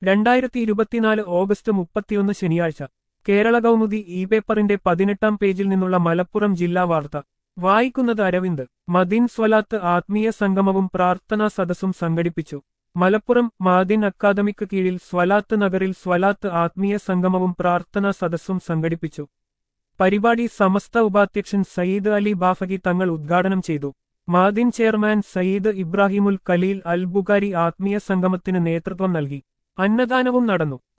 രണ്ടായിരത്തി ഇരുപത്തിനാല് ഓഗസ്റ്റ് മുപ്പത്തിയൊന്ന് ശനിയാഴ്ച കേരള കൗമുദി ഇ പേപ്പറിന്റെ പതിനെട്ടാം പേജിൽ നിന്നുള്ള മലപ്പുറം ജില്ലാ വാർത്ത വായിക്കുന്നത് അരവിന്ദ് മദീൻ സ്വലാത്ത് ആത്മീയ സംഗമവും പ്രാർത്ഥനാ സദസ്സും സംഘടിപ്പിച്ചു മലപ്പുറം മാദിൻ അക്കാദമിക്ക് കീഴിൽ സ്വലാത്ത് നഗറിൽ സ്വലാത്ത് ആത്മീയ സംഗമവും പ്രാർത്ഥനാ സദസ്സും സംഘടിപ്പിച്ചു പരിപാടി സമസ്ത ഉപാധ്യക്ഷൻ സയ്യിദ് അലി ബാഫഗി തങ്ങൾ ഉദ്ഘാടനം ചെയ്തു മാദിൻ ചെയർമാൻ സയ്യിദ് ഇബ്രാഹിമുൽ കലീൽ അൽ ബുഖാരി ആത്മീയ സംഗമത്തിന് നേതൃത്വം നൽകി അന്നദാനവും നടന്നു